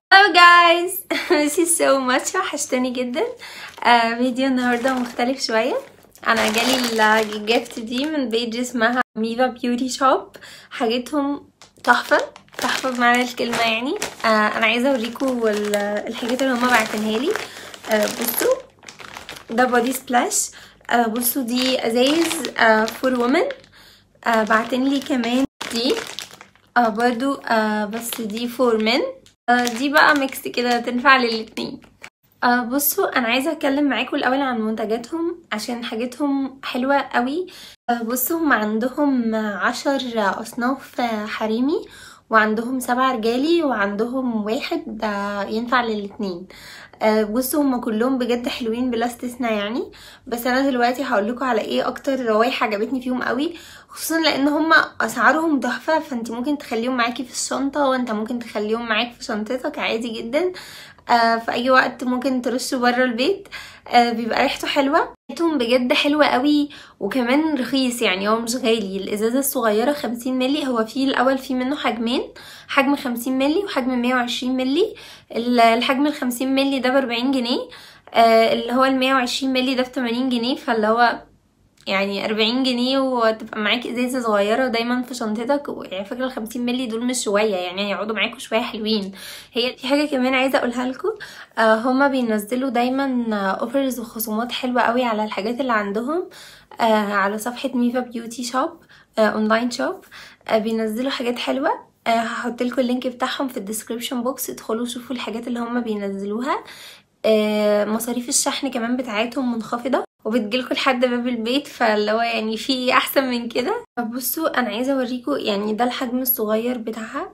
Hello guys miss you so much وحشتني جدا آه فيديو النهاردة مختلف شوية انا جالي الجيفت دي من بيج اسمها ميفا بيوتي شوب حاجتهم تحفة تحفة بمعنى الكلمة يعني آه انا عايزة اوريكم ال- الحاجات اللي هما بعتنها لي آه بصوا ده بودي سبلاش آه بصوا دي ازايز آه فور وومن آه بعتن لي كمان دي آه برضو آه بس دي فور من آه دي بقى ميكس كده تنفع للاتنين آه بصوا انا عايزه اتكلم معاكم الاول عن منتجاتهم عشان حاجتهم حلوه قوي آه بصوا هم عندهم عشر اصناف آه، حريمي وعندهم سبعة رجالي وعندهم واحد آه، ينفع للاتنين آه، بصوا هم كلهم بجد حلوين بلا استثناء يعني بس انا دلوقتي هقول لكم على ايه اكتر روايح عجبتني فيهم قوي خصوصا لان هم اسعارهم تحفه فانت ممكن تخليهم معاكي في الشنطه وانت ممكن تخليهم معاك في شنطتك عادي جدا آه في اي وقت ممكن ترشه بره البيت آه بيبقى ريحته حلوه ريحتهم بجد حلوه قوي وكمان رخيص يعني هو مش غالي الازازه الصغيره 50 ملي هو في الاول في منه حجمين حجم 50 ملي وحجم 120 ملي ال- الحجم ال 50 ملي ده ب 40 جنيه آه اللي هو ال 120 ملي ده ب 80 جنيه فاللي هو يعني 40 جنيه وتبقى معاك ازازه صغيره دايما في شنطتك يعني فاكره ال 50 مللي دول مش شويه يعني هيقعدوا معاكوا شويه حلوين هي في حاجه كمان عايزه اقولها لكم آه هما بينزلوا دايما اوفرز وخصومات حلوه قوي على الحاجات اللي عندهم آه على صفحه ميفا بيوتي شوب آه اونلاين شوب آه بينزلوا حاجات حلوه آه هحط لكم اللينك بتاعهم في الديسكريبشن بوكس ادخلوا شوفوا الحاجات اللي هما بينزلوها آه مصاريف الشحن كمان بتاعتهم منخفضه وبتجيلكوا لحد باب البيت فاللي هو يعني في احسن من كده بصوا انا عايزه اوريكم يعني ده الحجم الصغير بتاعها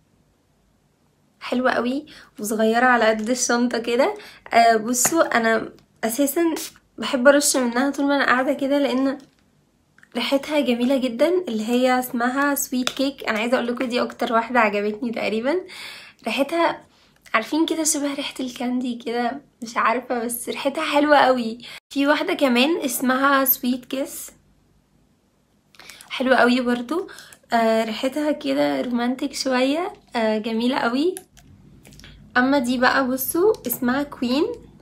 حلوه قوي وصغيره على قد الشنطه كده آه بصوا انا اساسا بحب ارش منها طول ما انا قاعده كده لان ريحتها جميله جدا اللي هي اسمها سويت كيك انا عايزه اقول لكم دي اكتر واحده عجبتني تقريبا ريحتها عارفين كده شبه ريحه الكاندي كده مش عارفه بس ريحتها حلوه قوي في واحده كمان اسمها سويت كيس حلوه قوي برضو آه ريحتها كده رومانتك شويه آه جميله قوي اما دي بقى بصوا اسمها كوين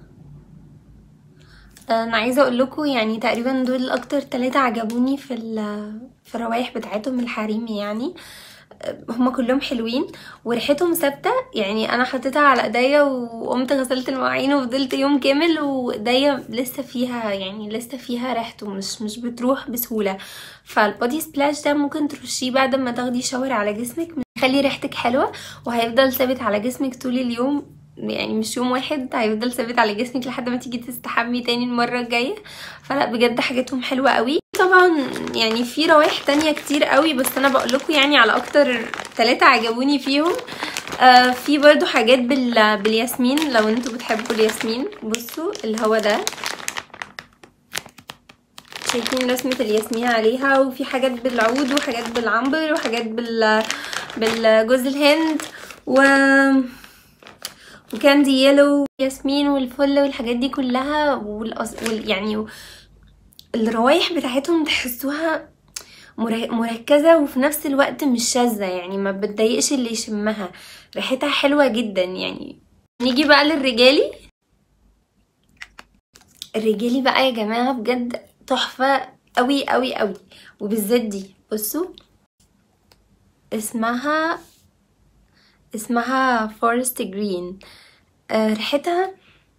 انا عايزه اقول لكم يعني تقريبا دول اكتر ثلاثه عجبوني في ال- في الروايح بتاعتهم الحريمي يعني هما كلهم حلوين وريحتهم ثابته يعني انا حطيتها على ايديا وقمت غسلت المواعين وفضلت يوم كامل وايديا لسه فيها يعني لسه فيها ريحته مش مش بتروح بسهوله فالبودي سبلاش ده ممكن ترشيه بعد ما تاخدي شاور على جسمك يخلي ريحتك حلوه وهيفضل ثابت على جسمك طول اليوم يعني مش يوم واحد هيفضل ثابت على جسمك لحد ما تيجي تستحمي تاني المره الجايه فلا بجد حاجتهم حلوه قوي طبعا يعني في روايح تانية كتير قوي بس انا بقول لكم يعني على اكتر ثلاثة عجبوني فيهم آه في برضو حاجات بال... بالياسمين لو انتوا بتحبوا الياسمين بصوا اللي هو ده شايفين رسمة الياسمين عليها وفي حاجات بالعود وحاجات بالعنبر وحاجات بال بالجوز الهند و وكاندي يلو ياسمين والفل والحاجات دي كلها والأص... وال... يعني الروايح بتاعتهم تحسوها مر- مركزة وفي نفس الوقت مش شاذة يعني ما بتضايقش اللي يشمها ريحتها حلوة جدا يعني نيجي بقى للرجالي الرجالي بقى يا جماعة بجد تحفة قوي قوي قوي وبالذات دي بصوا اسمها اسمها فورست جرين آه ريحتها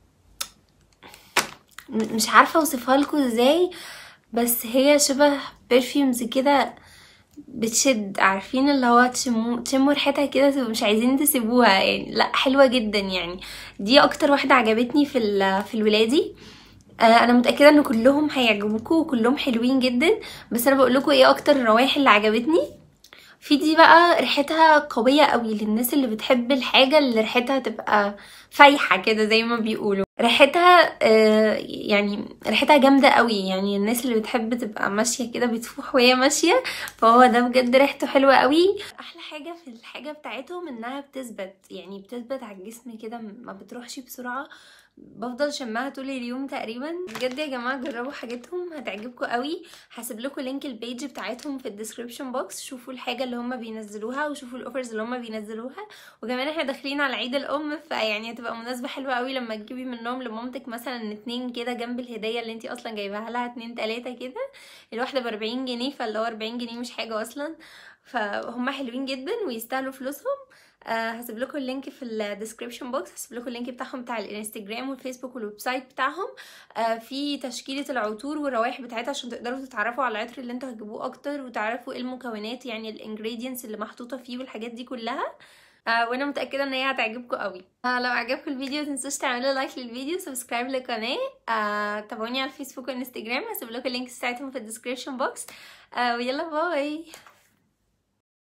م- مش عارفة اوصفها لكم ازاي بس هي شبه برفيومز كده بتشد عارفين اللي هو تشموا تشموا ريحتها كده تبقوا مش عايزين تسيبوها يعني لا حلوة جدا يعني دي اكتر واحدة عجبتني في ال- في الولادي آه، انا متاكده ان كلهم هيعجبوكم وكلهم حلوين جدا بس انا بقول لكم ايه اكتر الروايح اللي عجبتني في دي بقى ريحتها قويه قوي للناس اللي بتحب الحاجه اللي ريحتها تبقى فايحه كده زي ما بيقولوا ريحتها آه، يعني ريحتها جامدة قوي يعني الناس اللي بتحب تبقى ماشية كده بتفوح وهي ماشية فهو ده بجد ريحته حلوة قوي احلى حاجة في الحاجة بتاعتهم انها بتثبت يعني بتثبت على الجسم كده ما بتروحش بسرعة بفضل شمها طول اليوم تقريبا بجد يا جماعه جربوا حاجتهم هتعجبكم قوي هسيب لكم لينك البيج بتاعتهم في الديسكريبشن بوكس شوفوا الحاجه اللي هم بينزلوها وشوفوا الاوفرز اللي هم بينزلوها وكمان احنا داخلين على عيد الام فيعني هتبقى مناسبه حلوه قوي لما تجيبي منهم لمامتك مثلا اتنين كده جنب الهديه اللي انت اصلا جايباها لها اتنين تلاته كده الواحده ب 40 جنيه فاللي هو 40 جنيه مش حاجه اصلا فهم حلوين جدا ويستاهلوا فلوسهم آه هسيب لكم اللينك في الديسكريبشن بوكس هسيب لكم اللينك بتاعهم بتاع الانستجرام والفيسبوك والويب سايت بتاعهم آه في تشكيله العطور والروائح بتاعتها عشان تقدروا تتعرفوا على العطر اللي انتوا هتجيبوه اكتر وتعرفوا ايه المكونات يعني الانجريدينتس اللي محطوطه فيه والحاجات دي كلها آه وانا متاكده ان هي هتعجبكم قوي آه لو عجبكم الفيديو متنسوش تعملوا لايك للفيديو سبسكرايب للقناه آه تابعوني على الفيسبوك والانستجرام هسيب لكم اللينكس بتاعتهم في الديسكريبشن بوكس آه ويلا باي